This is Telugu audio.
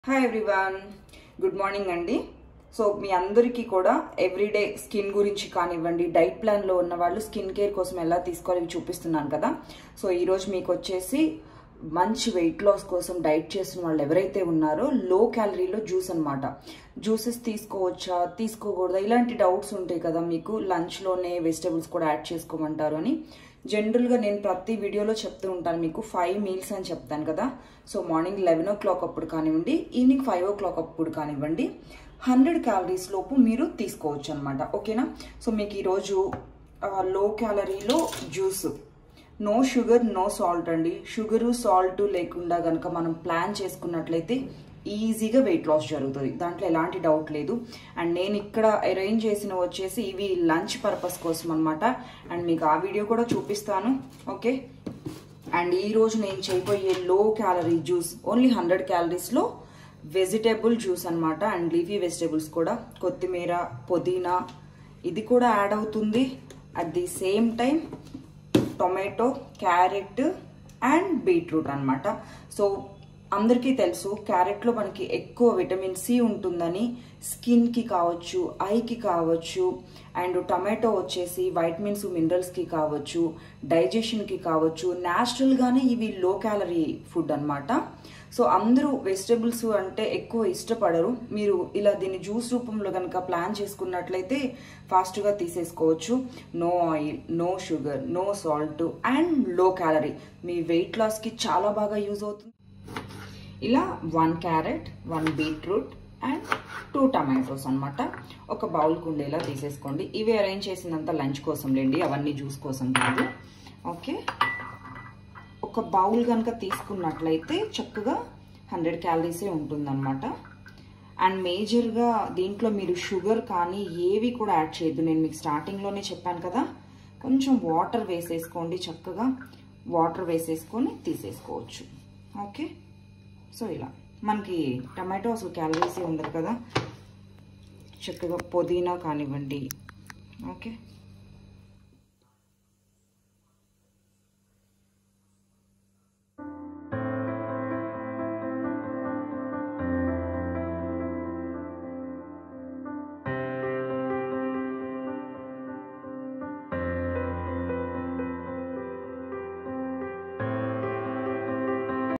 హాయ్ ఎవ్రీవన్ గుడ్ మార్నింగ్ అండి సో మీ అందరికీ కూడా ఎవ్రీడే స్కిన్ గురించి కానివ్వండి డైట్ ప్లాన్లో ఉన్న వాళ్ళు స్కిన్ కేర్ కోసం ఎలా తీసుకోవాలి ఇవి చూపిస్తున్నాను కదా సో ఈరోజు మీకు వచ్చేసి మంచి వెయిట్ లాస్ కోసం డైట్ చేస్తున్న వాళ్ళు ఎవరైతే ఉన్నారో లో క్యాలరీలో జ్యూస్ అనమాట జ్యూసెస్ తీసుకోవచ్చా తీసుకోకూడదా ఇలాంటి డౌట్స్ ఉంటాయి కదా మీకు లంచ్లోనే వెజిటేబుల్స్ కూడా యాడ్ చేసుకోమంటారు అని జనరల్గా నేను ప్రతి వీడియోలో చెప్తూ ఉంటాను మీకు ఫైవ్ మీల్స్ అని చెప్తాను కదా so morning eleven o'clock అప్పుడు కానివ్వండి ఈవినింగ్ ఫైవ్ ఓ క్లాక్ అప్పుడు కానివ్వండి హండ్రెడ్ క్యాలరీస్ లోపు మీరు తీసుకోవచ్చు అనమాట ఓకేనా సో మీకు ఈరోజు లో క్యాలరీలో juice no sugar no salt అండి షుగరు సాల్ట్ లేకుండా కనుక మనం ప్లాన్ చేసుకున్నట్లయితే ఈజీగా వెయిట్ లాస్ జరుగుతుంది దాంట్లో ఎలాంటి డౌట్ లేదు అండ్ నేను ఇక్కడ అరేంజ్ చేసిన వచ్చేసి ఇవి లంచ్ పర్పస్ కోసం అనమాట అండ్ మీకు ఆ వీడియో కూడా చూపిస్తాను ఓకే అండ్ ఈ రోజు నేను చేయబోయే low calorie juice only hundred క్యాలరీస్లో వెజిటేబుల్ జ్యూస్ అనమాట అండ్ లీఫీ వెజిటేబుల్స్ కూడా కొత్తిమీర పుదీనా ఇది కూడా యాడ్ అవుతుంది at the same time tomato carrot and beetroot అనమాట సో అందరికీ తెలుసు క్యారెట్లో మనకి ఎక్కువ విటమిన్ సి ఉంటుందని స్కిన్కి కావచ్చు ఐకి కావచ్చు అండ్ టమాటో వచ్చేసి వైటమిన్స్ మినరల్స్కి కావచ్చు డైజెషన్కి కావచ్చు న్యాచురల్గానే ఇవి లో క్యాలరీ ఫుడ్ అనమాట సో అందరూ వెజిటబుల్స్ అంటే ఎక్కువ ఇష్టపడరు మీరు ఇలా దీన్ని జ్యూస్ రూపంలో కనుక ప్లాన్ చేసుకున్నట్లయితే ఫాస్ట్గా తీసేసుకోవచ్చు no oil no sugar no salt and low calorie మీ వెయిట్ లాస్కి చాలా బాగా యూజ్ అవుతుంది ఇలా one carrot one beetroot and two tomatoes అనమాట ఒక బౌల్ కుండేలా తీసేసుకోండి ఇవి అరేంజ్ చేసినంత లంచ్ కోసం లేండి అవన్నీ జ్యూస్ కోసం కాదు ఓకే ఒక బౌల్ కనుక తీసుకున్నట్లయితే చక్కగా హండ్రెడ్ క్యాలరీసే ఉంటుందన్నమాట అండ్ మేజర్గా దీంట్లో మీరు షుగర్ కానీ ఏవి కూడా యాడ్ చేయొద్దు నేను మీకు స్టార్టింగ్లోనే చెప్పాను కదా కొంచెం వాటర్ వేసేసుకోండి చక్కగా వాటర్ వేసేసుకొని తీసేసుకోవచ్చు ఓకే సో ఇలా మనకి టమాటో అసలు క్యాలరీసే ఉండదు కదా చక్కగా పుదీనా కానివ్వండి ఓకే